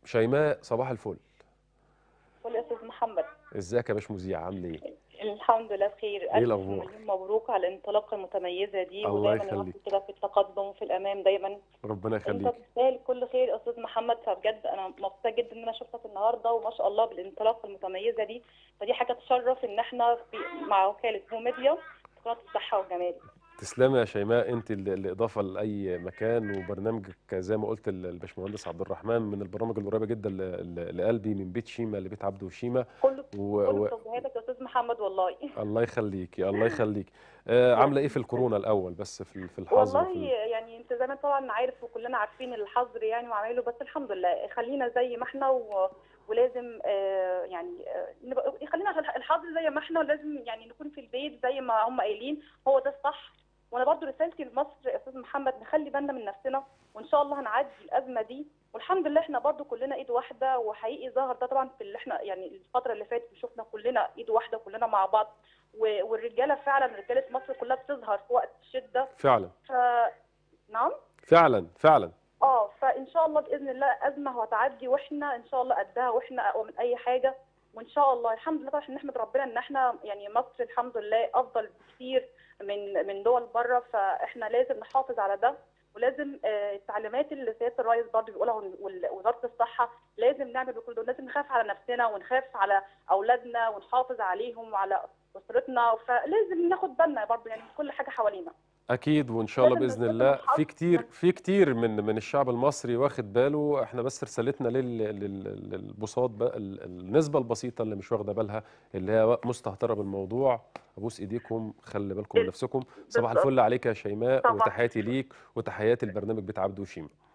شيماء صباح الفل قول يا استاذ محمد ازيك يا باش مذيع عامل ايه الحمد لله بخير إيه الف الأخبار؟ مليون مبروك على الانطلاقه المتميزه دي الله ودايما يا يخليك. رب كده في التقدم وفي الامام دايما ربنا انت يخليك تستاهل كل خير يا استاذ محمد فبجد انا مبسوطه جدا ان انا شفتك النهارده وما شاء الله بالانطلاقه المتميزه دي فدي حاجه تشرف ان احنا في مع وكاله هو ميديا في قناه الصحه والجمال تسلمي يا شيماء انت ال- الاضافه لاي مكان وبرنامجك زي ما قلت ال- الباشمهندس عبد الرحمن من البرامج القريبه جدا ل- ل- لقلبي من بيت شيماء لبيت عبده وشيماء كله و... كله و... توجيهاتك يا استاذ محمد والله الله يخليكي الله يخليكي آه عامله ايه في الكورونا الاول بس في ال- في الحظر والله وفي يعني انت زي ما طبعا عارف وكلنا عارفين الحظر يعني وعمايله بس الحمد لله خلينا زي ما احنا و... ولازم آه يعني آه نبقى خلينا الحظر زي ما احنا ولازم يعني نكون في البيت زي ما هم قايلين هو ده الصح وانا برضو رسالتي لمصر يا استاذ محمد نخلي بالنا من نفسنا وان شاء الله هنعدي الازمه دي والحمد لله احنا برضو كلنا ايد واحده وحقيقي ظهر ده طبعا في اللي احنا يعني الفتره اللي فاتت شفنا كلنا ايد واحده كلنا مع بعض و- والرجاله فعلا رجاله مصر كلها بتظهر في وقت الشده فعلا ف نعم فعلا فعلا اه فان شاء الله باذن الله ازمه هتعدي واحنا ان شاء الله قدها واحنا اقوى من اي حاجه وان شاء الله الحمد لله طبعا نحمد ربنا ان احنا يعني مصر الحمد لله افضل بكثير من من دول بره فاحنا لازم نحافظ على ده ولازم آه، التعليمات اللي سياده الرئيس برضه بيقولها وال- وال- وزاره الصحه لازم نعمل بكل دول لازم نخاف على نفسنا ونخاف على اولادنا ونحافظ عليهم وعلى اسرتنا فلازم ناخد بالنا برضه يعني من كل حاجه حوالينا اكيد وان شاء الله لازم باذن نستخدم الله الحظ. في كتير في كتير من من الشعب المصري واخد باله احنا بس رسالتنا لل- لل- للبساط بقى ال- النسبه البسيطه اللي مش واخده بالها اللي هي مستهتره بالموضوع ابوس ايديكم خلي بالكم من نفسكم صباح بالظبط. الفل عليك يا شيماء طبعا. وتحياتي ليك وتحياتي البرنامج بتاع عبده وشيماء